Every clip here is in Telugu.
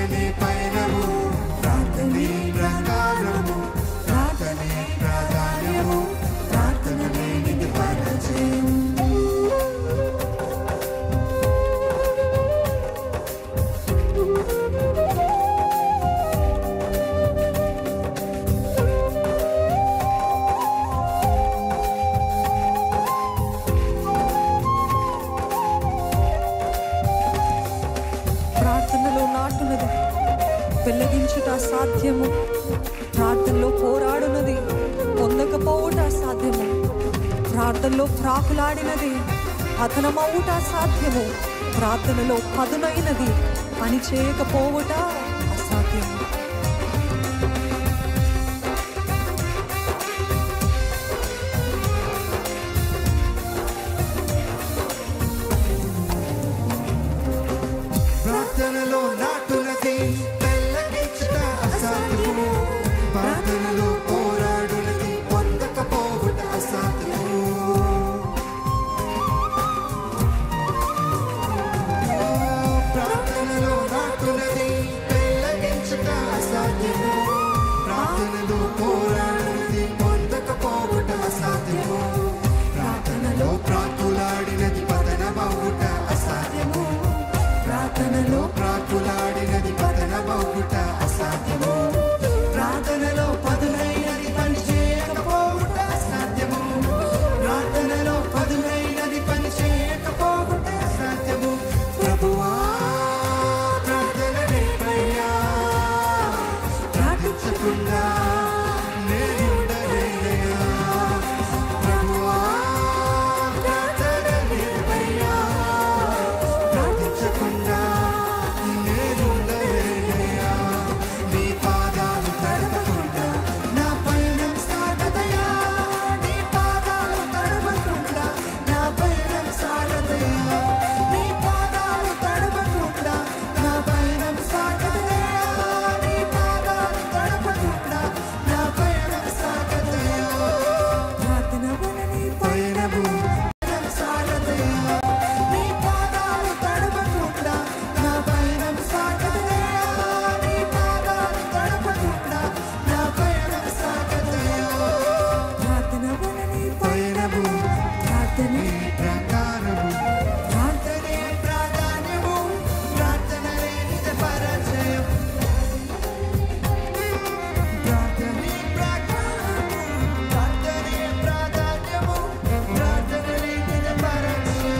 వలనే పయనము ప్రార్థనే ప్రకారము ప్రార్థనే ప్రాధాన్యము ప్రార్థన లేనిది పరచయం ప్రార్థనలో నాటునది పెళ్ళగించుట సాధ్యము ప్రార్థనలో పోరాడునది పొందకపోవుట సాధ్యము ప్రార్థనలో ప్రాకులాడినది పతనమవుట సాధ్యము ప్రార్థనలో పదునైనది పని చేయకపోవుట అసాధ్యము ప్రార్థనలో నాటునది పెళ్ళగించుట అసాధ్యము ప్రార్థనలో పోరాడునది పొందకపోవుట అసాధ్యము ప్రార్థనలో నాటునది పెళ్ళగించుట అసాధ్యము ప్రార్థనలో పోరాడునది పొందకపోవుట అసాధ్యము ప్రార్థనలో ప్రాకులాడినది పతనమవుట అసాధ్యము ప్రార్థనలో ప్రాకులాడినది పతనమవుట అసాధ్యము ప్రార్థనలో పదునైనది పని చేయకపోవుట అసాధ్యము ప్రార్థనలో పదునైనది పని చేయకపోవుట అసాధ్యము ప్రభువా ప్రార్థన నేపయ్యా ప్రార్థించకుండా నేనుండలేనయ్యా ప్రభువా ప్రార్థన నేపయ్యా ప్రార్థించకుండా నేనుండలేనయ్యా నీ పాదాలు తడవకుండా నా పయనం సాగదయా నీ పాదాలు తడవకుండా నా పయనం సాగదయా నీ పాదాలు తడవకుండా నా పయనం సాగదయా నీ పాదాలు తడవకుండా నా పయనం సాగదయా ప్రార్థన వలనే పయనము సాగదయా నీ పాదాలు తడవకుండా నా పయనం సాగదయా నీ పాదాలు తడవకుండా నా పయనం సాగదయా ప్రార్థన వలనే పయనము ప్రార్థనే ప్రకారము ప్రార్థనే ప్రాధాన్యము ప్రార్థన లేనిది పరాజయం ప్రార్థనే ప్రకారము ప్రార్థనే ప్రాధాన్యము ప్రార్థన లేనిది పరాజయం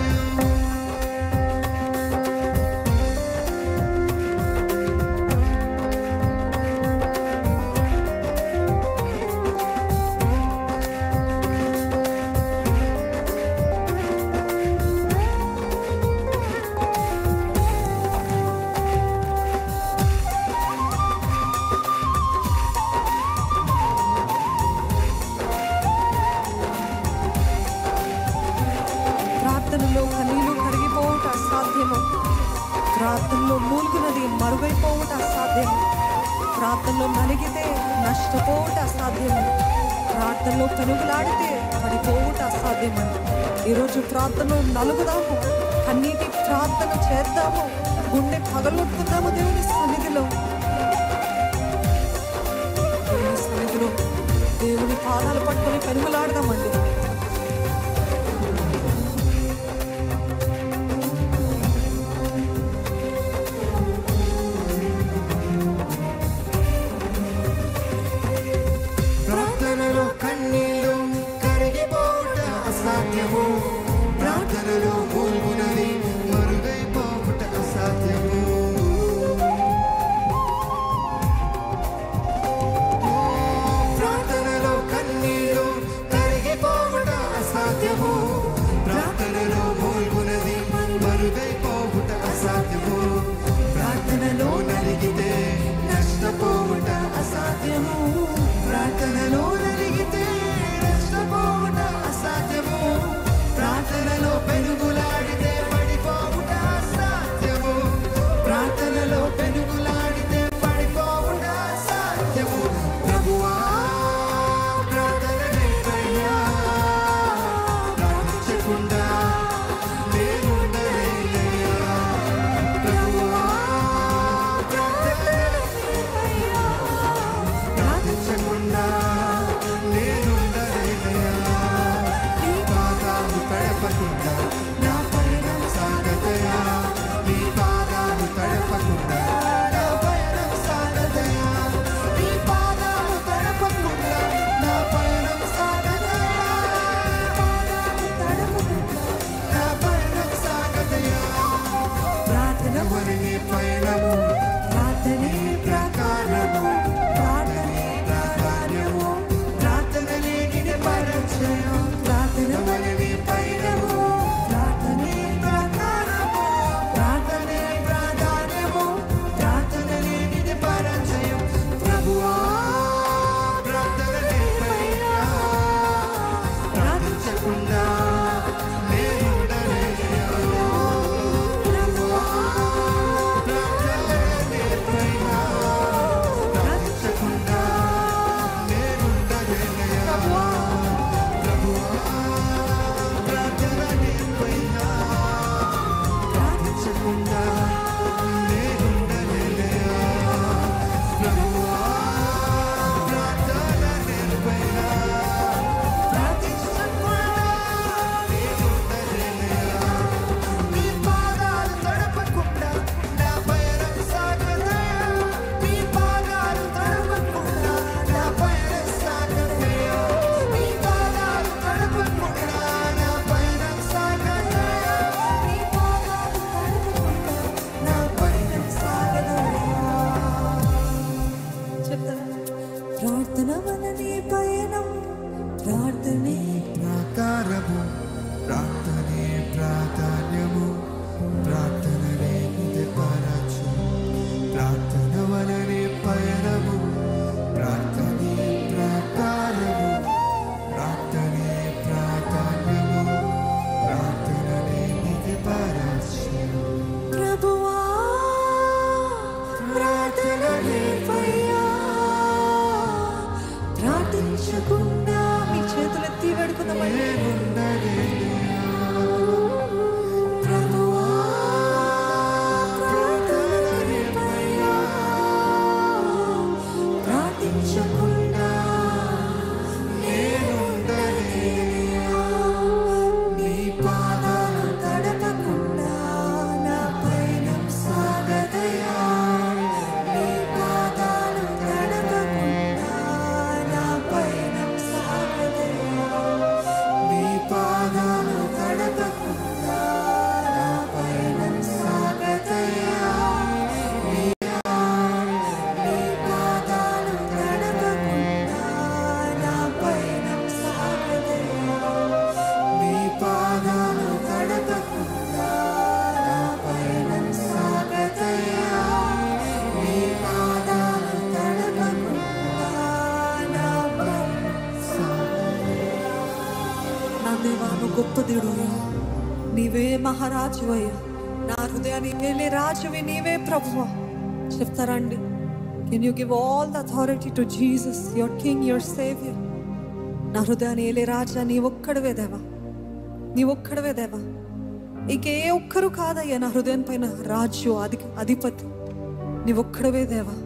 ప్రార్థనలో కన్నీళ్లు కరిగిపోవుట అసాధ్యము ప్రార్థనలో మూలుగునది మరుగైపోవుట అసాధ్యము ప్రార్థనలో నలిగితే నష్టపోవుట అసాధ్యము ప్రార్థనలో పెనుగులాడితే పడిపోవుట అసాధ్యము ఈరోజు ప్రార్థనలో నలుగుదాము కన్నీటి ప్రార్థన చేద్దాము గుండె పగలగొట్టుకుందాము దేవుని సన్నిధిలో దేవుని సన్నిధిలో దేవుని పాదాలు పట్టుకొని పెనుగులాడదామండి ప్రార్థనలో కన్నీళ్ళు కరిగిపోవుట అసాధ్యము ప్రార్థనలో మూల్గునది మరుగైపోవుట అసాధ్యము ప్రార్థనలో కన్నీళ్ళు కరిగిపో ప్రార్థన వలనే పయనం ప్రార్థనే ప్రాకారము ప్రార్థనే ప్రాధాన్యము ప్రార్థననే నిధిపరచు ప్రార్థన వలనే పయనము ప్రార్థనే ప్రాకారము ప్రార్థనే ప్రాధాన్యము ప్రార్థననే నిధిపరచు ప్రభువా ప్రార్థనలే పయ్యా ప్రార్థించకుండా మీ చేతులెత్తి వేడుకుందామండి ప్రభువా ప్రార్థనలే పయ్యా ప్రార్థించకుండా నేనుండలేనయ్యా. నీ పాదాలు తడపకుండా నా పయనం సాగదయా. నీ పాదాలు తడపకుండా నా పయనం సాగదయా. నీ పాదాలు తడపకుండా నా పయనం సాగదయా. నీ నీ పాదాలు తడపకుండా నా పయనం సాగదయా. నీ పాదాలు తడపకుండా నా పయనం సాగదయా. నీ పాదాలు తడపకుండా నా పయనం సాగదయా. నా దేవా నువ్వు గొప్ప దేవుడయ్యా నీవే మహారాజు అయ్యా నా హృదయాన్ని వేలే రాజువి నీవే ప్రభువా చెప్తారండి can you give all the authority to Jesus your king your saviour నా హృదయాన్ని ఏలే రాజా నీ ఒక్కడవే దేవా నీ ఒక్కడవే దేవా ఇంకే ఒక్కరు కాదయ్యా నా హృదయం పైన రాజు అధి అధిపతి నీ ఒక్కడవే దేవా